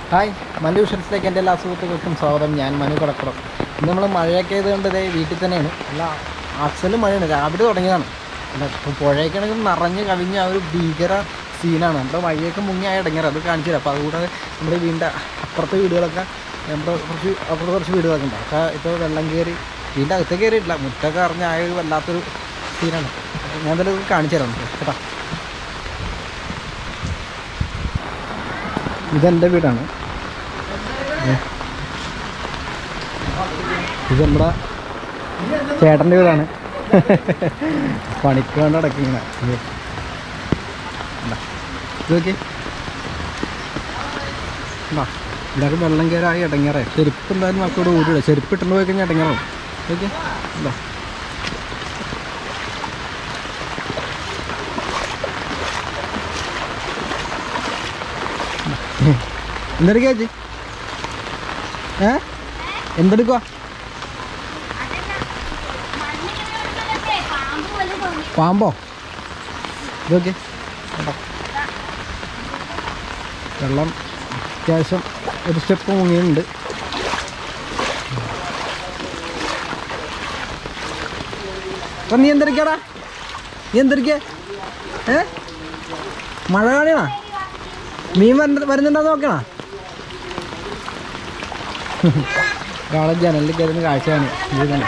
Hi Manu വിഷൻസിലേക്ക് എൻ്റെ എല്ലാ സുഹൃത്തുക്കൾക്കും സ്വാഗതം ഞാൻ മനു കടപ്പുറം ഇന്ന് നമ്മൾ മഴയൊക്കെ ആയതുകൊണ്ട് ഇതേ വീട്ടിൽ തന്നെയാണ് അല്ല അസലും മഴയാണ് രാവിലെ തുടങ്ങിയതാണ് അല്ല ഇപ്പോൾ പുഴയൊക്കെയാണെങ്കിൽ നിറഞ്ഞ് കവിഞ്ഞ ആ ഒരു ഭീകര സീനാണ് നമ്മുടെ വഴിയൊക്കെ മുങ്ങി ആ ഇടങ്ങറ് അത് കാണിച്ചു തരാം അപ്പോൾ അതുകൂടാതെ നമ്മുടെ വീടിൻ്റെ അപ്പുറത്തെ വീടുകളൊക്കെ നമ്മുടെ കുറച്ച് അപ്പുറത്ത് കുറച്ച് വീടുകളൊക്കെ ഉണ്ട് ഒക്കെ ഇപ്പോൾ വെള്ളം കയറി വീടിൻ്റെ അകത്ത് കയറിയിട്ടില്ല മുറ്റൊക്കെ അറിഞ്ഞ ആ ഒരു വല്ലാത്തൊരു സീനാണ് അപ്പോൾ ഞാൻ എന്തായാലും ഇത് കാണിച്ചു തരാം നമുക്ക് കേട്ടോ ഇതെൻ്റെ വീടാണ് ഏ. ഇത് നമ്മുടെ ചേട്ടൻ്റെ വീടാണ് പണിക്ക് വേണ്ട അടക്കിങ്ങനെ ഇത് നോക്കി എന്താ ഇതൊക്കെ വെള്ളം കയറായി ഇടങ്ങേറേ ചെരുപ്പ് എന്തായാലും മക്കളോട് ഊരില്ല ചെരുപ്പ് ഇട്ടുകൊണ്ട് പോയി കഴിഞ്ഞാൽ ഇടങ്ങേറാവും ഓക്കെ എന്താ എന്തെടുക്കുക ചേച്ചി ഏ എന്തെടുക്കുക പാമ്പോ ഇതൊക്കെ വെള്ളം അത്യാവശ്യം ഒരു സ്റ്റെപ്പ് മുങ്ങിയുണ്ട് അപ്പൊ നീ എന്തെടുക്കടാ നീ എന്തെടുക്ക ഏ മഴ കാണിയണ മീൻ വരുന്ന വരുന്നുണ്ടോ നോക്കണ ഒരാളെ ജനലിൽ കയറുന്ന കാഴ്ചയാണ് ഇത് തന്നെ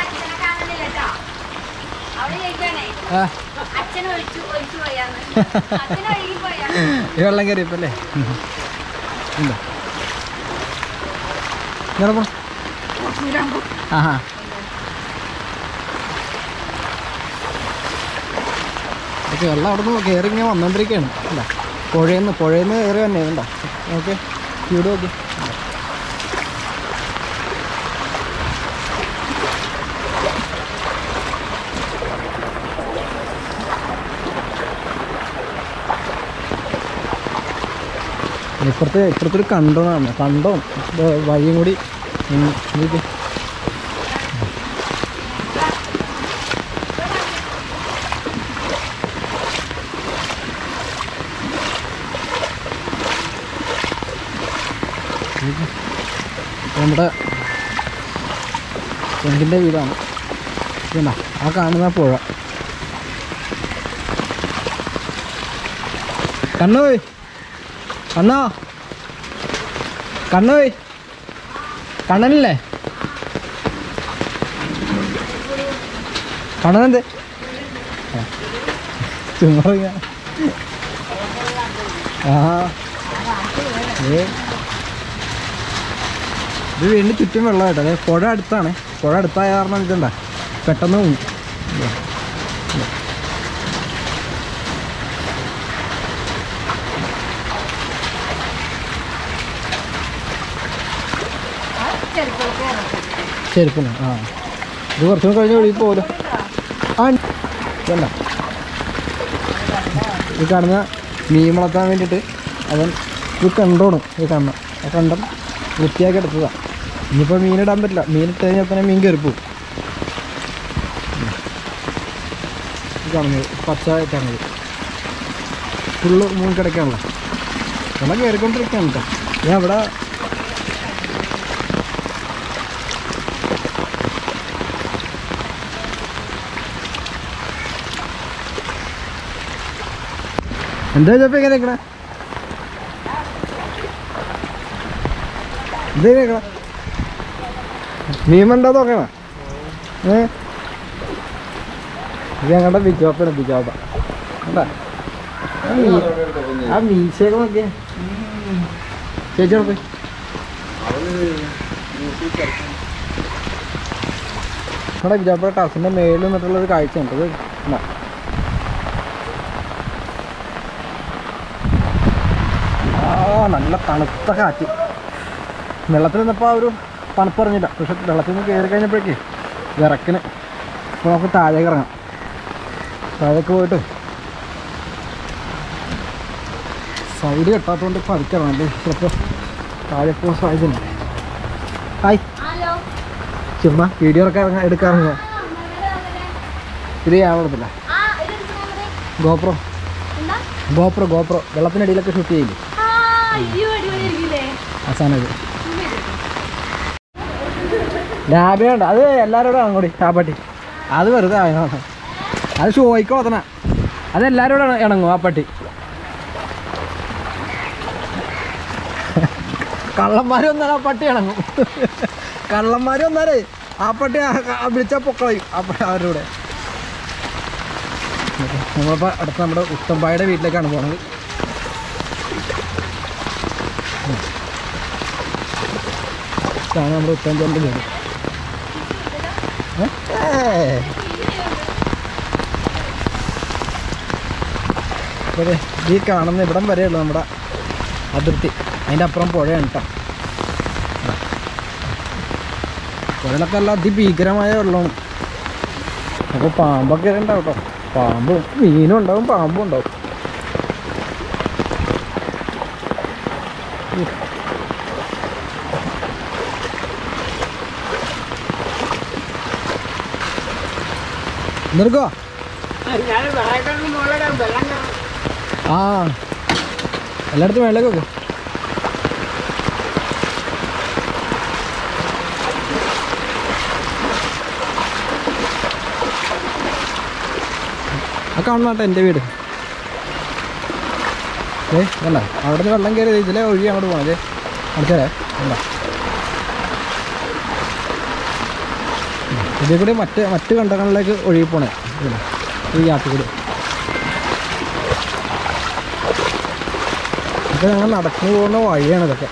ആ അച്ഛൻ ഒഴിച്ചു ഒഴിച്ചു പോയാന്ന് അച്ഛൻ ഒഴുകി പോയാ ഈ വെള്ളം കയറിയപ്പല്ലേ ഉണ്ടോ ഇങ്ങനെ പോ ആഹാ ഓക്കെ വെള്ളം അവിടെ നിന്ന് കയറി ഇങ്ങനെ വന്നുകൊണ്ടിരിക്കുകയാണ് അല്ല പുഴയിൽ നിന്ന് പുഴയിൽ നിന്ന് കയറി തന്നെ ഉണ്ടോ ഓക്കെ സ്പീഡ് നോക്കി ഇപ്പുറത്ത് ഇപ്പുറത്തൊരു കണ്ടോണാണ് കണ്ടോം ഇത് വഴിയും കൂടി ഉം, ഇത് ഇത് നമ്മുടെ ഫ്രണ്ടിൻ്റെ വീടാണ് ഇതുണ്ടോ ആ കാണുന്ന പുഴ കണ്ണോയ് കണ്ണോ കണ്ണോയ് കണ്ണനല്ലേ കണ്ണനെന്ത് ചുമ്മാ ഇങ്ങനെ. ആ ഏ. ഇത് വീണ്ടും ചുറ്റും വെള്ളമായിട്ട് അതെ പുഴ അടുത്താണ് പുഴ അടുത്തായ കാരണം ഇതുണ്ടാ പെട്ടെന്ന് മുങ്ങും. ഇതാ. ഇതാ. ചെരുപ്പിന് ആ ഇത് കുറച്ചും കൂടി കഴിഞ്ഞ് ഒഴുകി പോലും ആ ഇതല്ല ഈ കാണുന്ന മീൻ വളർത്താൻ വേണ്ടിയിട്ട് അവൻ ഇത് കണ്ടോണം ഈ കാണുന്ന ആ കണ്ടം വൃത്തിയാക്കി എടുത്തതാ ഇനിയിപ്പോൾ മീനിടാൻ പറ്റില്ല മീനിട്ട് കഴിഞ്ഞാൽ തന്നെ മീൻ കയറിപ്പോവും ഈ കാണുന്നത് പച്ച കാണുന്നത് ഫുള്ള് മൂന്ന് കിടക്കാണല്ലോ വെള്ളം കയറിക്കൊണ്ടിരിക്കുകയാണ് കേട്ടോ ഞാൻ അവിടെ എന്താ ചപ്പ ഇങ്ങനെ നിക്കണേ എന്താ നിക്കണ മീമുണ്ടോ നോക്കണ ഏ ഇത് ഞങ്ങളുടെ ബിജോപ്പാണ് ബിജോപ്പ കണ്ടാ ആ മീ- ആ മീശയൊക്കെ നോക്കിയേ ചേച്ചി ഉറപ്പ് നമ്മുടെ ബിജോപ്പുഴ ടസിൻ്റെ മേളിൽ നിന്നിട്ടുള്ളൊരു കാഴ്ചയുണ്ട് ഇത് കണ്ടോ? ആ നല്ല തണുത്ത കാറ്റ് വെള്ളത്തിൽ നിന്നപ്പോൾ ആ ഒരു തണുപ്പറിഞ്ഞില്ല പക്ഷെ വെള്ളത്തിൽ നിന്ന് കയറി കഴിഞ്ഞപ്പോഴേക്ക് വിറക്കിന് അപ്പോൾ നമുക്ക് താഴേക്ക് ഇറങ്ങാം താഴേക്ക് പോയിട്ട് സൈഡ് കെട്ടാത്തതുകൊണ്ട് പതുക്കിറങ്ങാം അല്ലേ ചിലപ്പോൾ താഴെ പോകാൻ സാധ്യതയുണ്ട് ഹായ് ഹലോ ചുമ്മാ വീഡിയോ ഒക്കെ ഇറങ്ങാൻ എടുക്കാറുണ്ട് ഇത് ചെയ്യാൻ കുഴപ്പമില്ല ആ ഇത് എടുക്കണേ ഗോപ്രോ എന്താ ഗോപ്രോ ഗോപ്രോ വെള്ളത്തിനടിയിലൊക്കെ ഷൂട്ട് ചെയ്യില്ലേ ആ അയ്യോ അടിപൊളി ഇരിക്കില്ലേ ആ ആ സാധനം ഇത് ലാബിനുണ്ട് അത് എല്ലാവരോടും ഇറങ്ങൂടി ആ പട്ടി അത് വെറുതെ ആയതാണ്. അത് ഷോയ്ക്ക് ഓതണ അത് എല്ലാവരോടും ഇണങ്ങും ആ പട്ടി കള്ളന്മാർ വന്നാൽ ആ പട്ടി ഇണങ്ങും കള്ളന്മാർ വന്നാലേ ആ പട്ടി വിളിച്ചാൽ പൊക്കളയും ആ പ- അവരുടെ കൂടെ നമ്മളിപ്പോൾ അടുത്ത നമ്മുടെ ഉത്തമ്പായുടെ വീട്ടിലേക്കാണ് പോണത് ഇതാണ് നമ്മുടെ ഉത്തഞ്ചൻ്റെ വീട് ഏ? ഏ. ഇവിടെ ഈ കാണുന്ന ഇവിടം വരെയുള്ളൂ നമ്മുടെ അതിർത്തി അതിൻ്റെ അപ്പുറം പുഴയാണ് കേട്ടോ പുഴയിലൊക്കെ എല്ലാം അതിഭീകരമായ വെള്ളമാണ് അപ്പോൾ പാമ്പൊക്കെ ഉണ്ടാവും കേട്ടോ പാമ്പും മീനും ഉണ്ടാവും പാമ്പും ഉണ്ടാവും നിർക്കോ ആ എല്ലായിടത്തും വെള്ളമൊക്കെ വെക്കും ആ കാണുന്നാട്ടെ എൻ്റെ വീട് ഏ അല്ല അവിടെ നിന്ന് വെള്ളം കയറി ഇതിലെ ഒഴി അങ്ങോട്ട് പോകണത് അടുത്തേ അല്ല ഇതിൽ കൂടി മറ്റ് മറ്റ് കണ്ടങ്ങളിലേക്ക് ഒഴുകി പോണേ ഇതിലെ ഈ യാത്ര കൂടി ഇത് ഞങ്ങൾ നടന്നു പോകുന്ന വഴിയാണ് ഇതൊക്കെ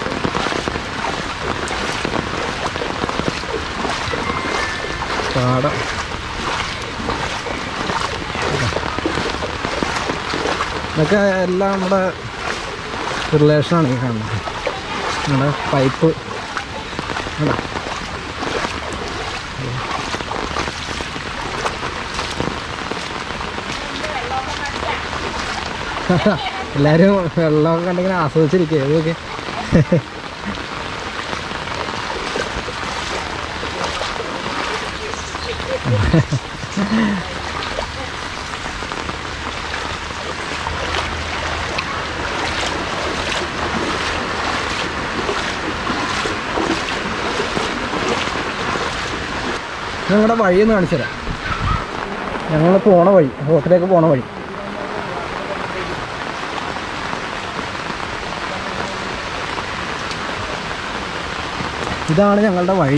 പാടം ഇതൊക്കെ എല്ലാം നമ്മുടെ റിലേഷനാണ് ഈ കാണുന്നത് നമ്മുടെ പൈപ്പ് കണ്ടോ? എല്ലാവരും വെള്ളമൊക്കെ കണ്ടിങ്ങനെ ആസ്വദിച്ചിരിക്കുക ഇതൊക്കെ ഞങ്ങളുടെ വഴിയൊന്ന് കാണിച്ചു തരാം ഞങ്ങൾ പോണ വഴി ഹോട്ടലിലേക്ക് പോണ വഴി ഇതാണ് ഞങ്ങളുടെ വഴി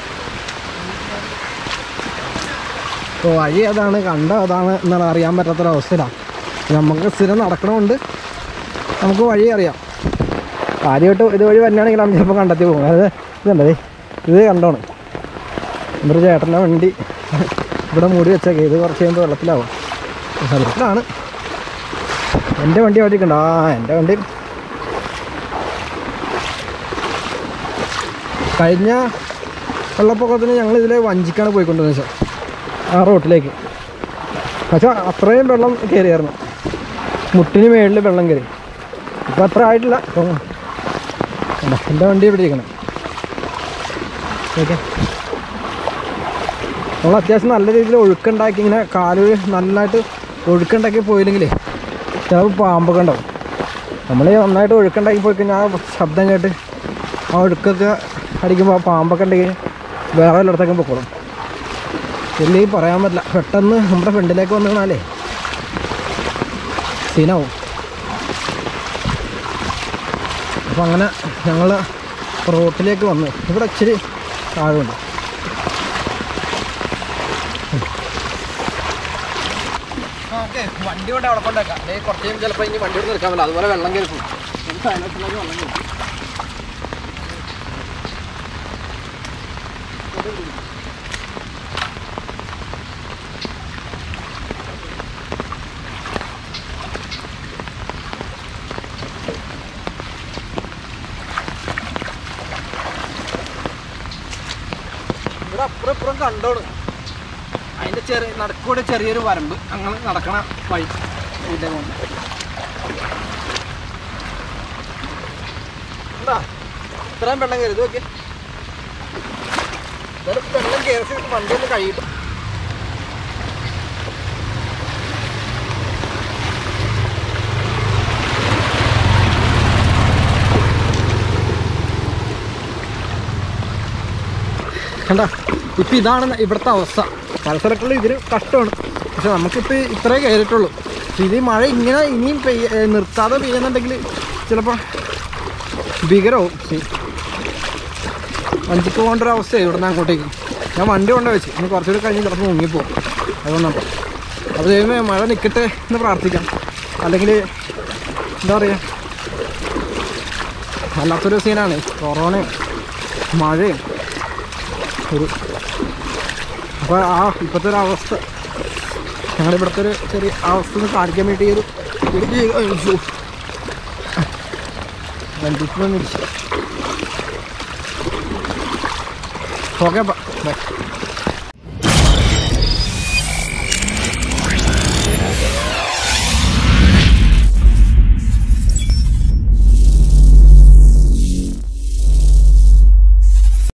ഇപ്പോൾ വഴി അതാണ് കണ്ട അതാണ് എന്നാൽ അറിയാൻ പറ്റാത്തൊരവസ്ഥയിലാണ് നമുക്ക് സ്ഥിരം നടക്കണമുണ്ട് നമുക്ക് വഴി അറിയാം ആദ്യമായിട്ട് ഇതുവഴി വരികയാണെങ്കിൽ നമ്മൾ ചിലപ്പോൾ കണ്ടെത്തി പോകും അത് ഇതുണ്ടേ ഇത് കണ്ടോണം നമ്മുടെ ചേട്ടൻ്റെ വണ്ടി ഇവിടെ മൂടി വെച്ചേക്കെ ഇത് കുറച്ച് കഴിയുമ്പോൾ വെള്ളത്തിലാവും സ്ഥലത്തിലാണ് എൻ്റെ വണ്ടി അവിടെ ഇരിക്കണ്ട ആ എൻ്റെ വണ്ടി കഴിഞ്ഞ വെള്ളപ്പൊക്കത്തിന് ഞങ്ങൾ ഇതിലെ വഞ്ചിക്കാണ് പോയിക്കൊണ്ടിരുന്നത് വെച്ചാൽ ആ റോട്ടിലേക്ക് പക്ഷേ അത്രയും വെള്ളം കയറിയായിരുന്നു മുട്ടിന് മേളിൽ വെള്ളം കയറി ഇപ്പം അത്ര ആയിട്ടില്ല ഇപ്പം കണ്ടോ, എൻ്റെ വണ്ടി ഇവിടെ ഇരിക്കണം ഓക്കെ നമ്മൾ അത്യാവശ്യം നല്ല രീതിയിൽ ഒഴുക്കുണ്ടാക്കി ഇങ്ങനെ കാല് നന്നായിട്ട് ഒഴുക്കുണ്ടാക്കി പോയില്ലെങ്കിൽ ചിലപ്പോൾ പാമ്പൊക്കെ ഉണ്ടാവും നമ്മൾ നന്നായിട്ട് ഒഴുക്കുണ്ടാക്കി പോയി കഴിഞ്ഞാൽ ആ ശബ്ദം കേട്ട് ആ ഒഴുക്കൊക്കെ അടിക്കുമ്പോൾ ആ പാമ്പൊക്കെ ഉണ്ടെങ്കിൽ വേറെ വല്ലയിടത്തേക്കും പൊക്കോളും ഇല്ലെങ്കിൽ പറയാൻ പറ്റില്ല പെട്ടെന്ന് നമ്മുടെ ഫ്രണ്ടിലേക്ക് വന്നു വീണാലേ സീനാവും അപ്പം അങ്ങനെ ഞങ്ങൾ റോട്ടിലേക്ക് വന്ന് ഇവിടെ ഇച്ചിരി താഴമുണ്ട് ഓക്കെ വണ്ടി കൊണ്ട് അവിടെ കൊണ്ടേക്കാം അല്ലെങ്കിൽ കുറച്ച് കഴിയുമ്പോൾ ചിലപ്പോൾ ഇനി വണ്ടി കൊണ്ട് നിൽക്കാൻ പറ്റില്ല അതുപോലെ വെള്ളം കയറി പോകും ഒരു സൈലൻസിലേക്ക് വെള്ളം കയറി ഇവിടെ അപ്പുറം ഇപ്പുറം കണ്ടോളൂ അതിൻ്റെ ചെറിയ നടക്കൂടെ ചെറിയൊരു വരമ്പ് അങ്ങനെ നടക്കണ വഴി ഇതിൻ്റെ കൊണ്ട് എന്താ ഇത്രയും വെള്ളം കയറി ഇത് നോക്കി വെള്ളം കയറി വണ്ടി ഒന്ന് കഴിയിട്ടു കണ്ട ഇപ്പം ഇതാണ് ഇവിടുത്തെ അവസ്ഥ പല സ്ഥലങ്ങളിലും ഇതിന് കഷ്ടമാണ് പക്ഷെ നമുക്കിപ്പോൾ ഇത്രേ കയറിയിട്ടുള്ളൂ പക്ഷെ ഇത് ഈ മഴ ഇങ്ങനെ ഇനിയും പെയ്യ ഏ, നിർത്താതെ പെയ്യുന്നുണ്ടെങ്കിൽ ചിലപ്പോൾ ഭീകരവും ശരി വഞ്ചിക്ക് പോകേണ്ട ഒരു അവസ്ഥയായി ഇവിടുന്ന് അങ്ങോട്ടേക്ക് ഞാൻ വണ്ടി കൊണ്ടു വെച്ച് ഇനി കുറച്ചുകൂടി കഴിഞ്ഞ് ചിലപ്പോൾ മുങ്ങിപ്പോകും അതുകൊണ്ടാണ് അപ്പോൾ ദൈവമേ മഴ നിൽക്കട്ടെ എന്ന് പ്രാർത്ഥിക്കാം അല്ലെങ്കിൽ എന്താ പറയുക വല്ലാത്തൊരു സീനാണ് കൊറോണയും മഴയും ഒരു അപ്പോൾ ആ ഇപ്പോഴത്തെ ഒരു അവസ്ഥ ഞങ്ങളുടെ ഇവിടുത്തെ ഒരു ചെറിയ അവസ്ഥ ഒന്ന് കാണിക്കാൻ വേണ്ടി ഒരു ഒരു ജീ- അയ്യോ. വണ്ടിക്ക് ഇടിച്ചു ഓക്കെ ബൈ